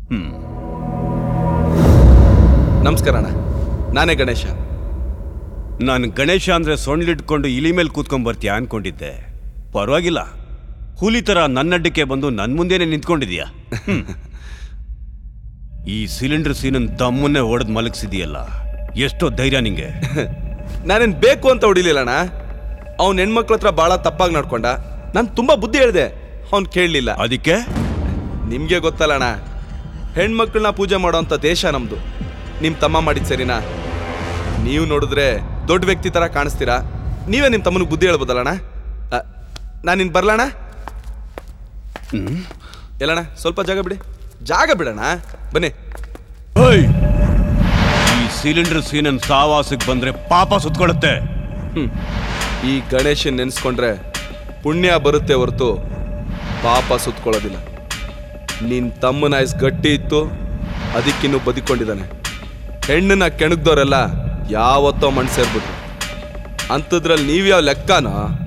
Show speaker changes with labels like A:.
A: ಹ್ಮ್
B: ನಮಸ್ಕಾರ ಅಣ್ಣ ನಾನೇ ಗಣೇಶ
A: ನಾನು ಗಣೇಶ ಅಂದ್ರೆ ಸೊಂಡ್ಲಿಟ್ಕೊಂಡು ಇಲಿ ಮೇಲೆ ಕೂತ್ಕೊಂಡ್ ಬರ್ತೀಯಾ ಅನ್ಕೊಂಡಿದ್ದೆ ಪರವಾಗಿಲ್ಲ ಹುಲಿ ಥರ ನನ್ನಡ್ಡಕ್ಕೆ ಬಂದು ನನ್ನ ಮುಂದೆನೆ ನಿಂತ್ಕೊಂಡಿದ್ಯಾ ಹ್ಮ್. ಈ ಸಿಲಿಂಡರ್ ಸೀನನ್ ತಮ್ಮನ್ನೇ ಹೊಡೆದ್ ಮಲಗಿಸಿದೀಯಲ್ಲ ಎಷ್ಟೋ ಧೈರ್ಯ ನಿಂಗೆ
B: ನಾನೇನ್ ಬೇಕು ಅಂತ ಹೊಡಿಲಿಲ್ಲ ಅಣ್ಣ ಅವ್ನ ಹೆಣ್ಮಕ್ಳ ಹತ್ರ ಭಾಳ ತಪ್ಪಾಗಿ ನಡ್ಕೊಂಡ ನಾನು ತುಂಬಾ ಬುದ್ಧಿ ಹೇಳಿದೆ ಅವ್ನು ಕೇಳಲಿಲ್ಲ
A: ಅದಕ್ಕೆ
B: ನಿಮ್ಗೆ ಗೊತ್ತಲ್ಲ ಅಣ್ಣ ಹೆಣ್ಮಕ್ಳನ್ನ ಪೂಜೆ ಮಾಡೋಂಥ ದೇಶ ನಮ್ದು ನಿಮ್ ತಮ್ಮ ಮಾಡಿದ್ ಸರಿನಾ ನೀವು ನೋಡಿದ್ರೆ ದೊಡ್ಡ ವ್ಯಕ್ತಿ ತರ ಕಾಣಿಸ್ತೀರಾ ನೀವೇ ನಿಮ್ ತಮ್ಮನಿಗೆ ಬುದ್ಧಿ ಹೇಳ್ಬೋದಲ್ಲ ಅಣ್ಣ ನಾನು ಇನ್ ಬರ್ಲಣ್ಣ ಎಲ್ಲಣ್ಣ ಸ್ವಲ್ಪ ಜಾಗ ಬಿಡಿ ಜಾಗ ಬಿಡಣ್ಣ ಬನ್ನಿ
A: ಹೇಯ್! ಈ ಸಿಲಿಂಡರ್ ಸೀನನ್ ಸಾವಾಸಕ್ಕೆ ಬಂದ್ರೆ ಪಾಪ ಸುತ್ಕೊಳ್ಳುತ್ತೆ
B: ಹ್ಮ್. ಈ ಗಣೇಶನ್ ನೆನೆಸ್ಕೊಂಡ್ರೆ ಪುಣ್ಯ ಬರುತ್ತೆ ಹೊರತು ಪಾಪ ಸುತ್ಕೊಳ್ಳೋದಿಲ್ಲ ನಿನ್ ತಮ್ಮನ ಆಯ್ಸ್ ಗಟ್ಟಿ ಇತ್ತು ಅದಕ್ಕಿನ್ನೂ ಬದುಕೊಂಡಿದ್ದಾನೆ ಹೆಣ್ಣನ್ನ ಕೆಣಗ್ದವ್ರೆಲ್ಲ ಯಾವತ್ತೋ ಮಣ್ಣು ಸೇರ್ಬಿಟ್ರು ಅಂಥದ್ರಲ್ಲಿ ನೀವ್ಯಾವ ಲೆಕ್ಕನೋ